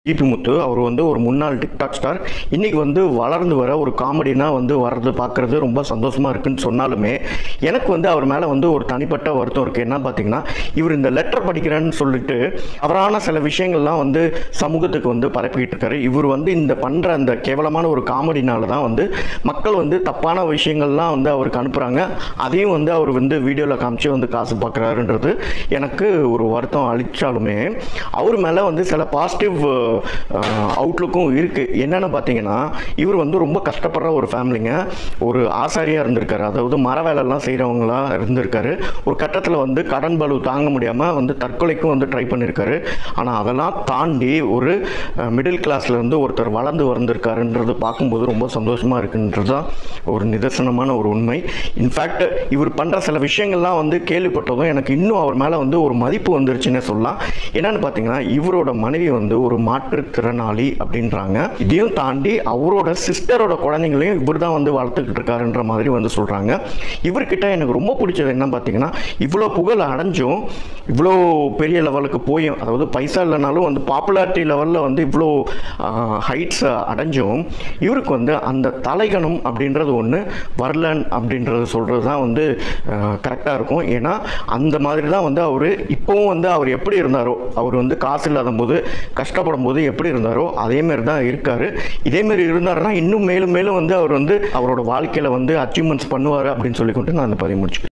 EB முத்து அவர் வந்து ஒரு முன்னாள் டிக்டாக் ஸ்டார் இன்னைக்கு வந்து வளர்ந்து வர ஒரு காமெடினா வந்து வர்றது பார்க்குறது ரொம்ப சந்தோஷமாக இருக்குன்னு சொன்னாலுமே எனக்கு வந்து அவர் மேலே வந்து ஒரு தனிப்பட்ட வருத்தம் இருக்குது என்ன பார்த்தீங்கன்னா இவர் இந்த லெட்டர் படிக்கிறேன்னு சொல்லிட்டு அவரான சில விஷயங்கள்லாம் வந்து சமூகத்துக்கு வந்து பரப்பிக்கிட்டு இருக்காரு இவர் வந்து இந்த பண்ணுற அந்த கேவலமான ஒரு காமெடினால தான் வந்து மக்கள் வந்து தப்பான விஷயங்கள்லாம் வந்து அவருக்கு அனுப்புகிறாங்க அதையும் வந்து அவர் வந்து வீடியோவில் காமிச்சு வந்து காசு பார்க்குறாருன்றது எனக்கு ஒரு வருத்தம் அளித்தாலுமே அவர் மேலே வந்து சில பாசிட்டிவ் அவுட்லுக்கும் இருக்குது என்னென்னு பார்த்தீங்கன்னா இவர் வந்து ரொம்ப கஷ்டப்படுற ஒரு ஃபேமிலிங்க ஒரு ஆசாரியாக இருந்திருக்காரு அதாவது மர வேலைலாம் செய்கிறவங்களா இருந்திருக்காரு ஒரு கட்டத்தில் வந்து கடன் பலு தாங்க முடியாமல் வந்து தற்கொலைக்கும் வந்து ட்ரை பண்ணியிருக்காரு ஆனால் அதெல்லாம் தாண்டி ஒரு மிடில் கிளாஸில் இருந்து ஒருத்தர் வளர்ந்து வந்திருக்காருன்றது பார்க்கும்போது ரொம்ப சந்தோஷமாக இருக்குன்றது தான் ஒரு நிதர்சனமான ஒரு உண்மை இன்ஃபேக்ட் இவர் பண்ணுற சில விஷயங்கள்லாம் வந்து கேள்விப்பட்டதும் எனக்கு இன்னும் அவர் மேலே வந்து ஒரு மதிப்பு வந்துருச்சுன்னே சொல்லலாம் என்னன்னு பார்த்தீங்கன்னா இவரோட மனைவி வந்து ஒரு மாற்றுத்திறனாளி அப்படின்றாங்க இதையும் தாண்டி அவரோட சிஸ்டரோட குழந்தைங்களையும் இவர் தான் வந்து வளர்த்துக்கிட்டு இருக்காருன்ற மாதிரி வந்து சொல்கிறாங்க இவர்கிட்ட எனக்கு ரொம்ப பிடிச்சது என்ன பார்த்தீங்கன்னா இவ்வளோ புகழ் அடைஞ்சும் இவ்வளோ பெரிய லெவலுக்கு போயும் அதாவது பைசா இல்லைனாலும் வந்து பாப்புலாரிட்டி லெவலில் வந்து இவ்வளோ ஹைட்ஸ் அடைஞ்சும் இவருக்கு வந்து அந்த தலைகணம் அப்படின்றது ஒன்று வரலன் அப்படின்றது சொல்கிறது தான் வந்து கரெக்டாக இருக்கும் ஏன்னா அந்த மாதிரி தான் வந்து அவர் இப்போவும் வந்து அவர் எப்படி இருந்தாரோ அவர் வந்து காசு இல்லாத போது கஷ்டப்படும் போது எப்படி இருந்தாரோ அதேமாரி தான் இருக்கார் இதேமாரி இருந்தாருன்னா இன்னும் மேலும் மேலும் வந்து அவர் வந்து அவரோட வாழ்க்கையில் வந்து அச்சீவ்மெண்ட்ஸ் பண்ணுவார் அப்படின்னு சொல்லிக்கொண்டு நான் அந்த பதிவு முடிச்சுக்கிறேன்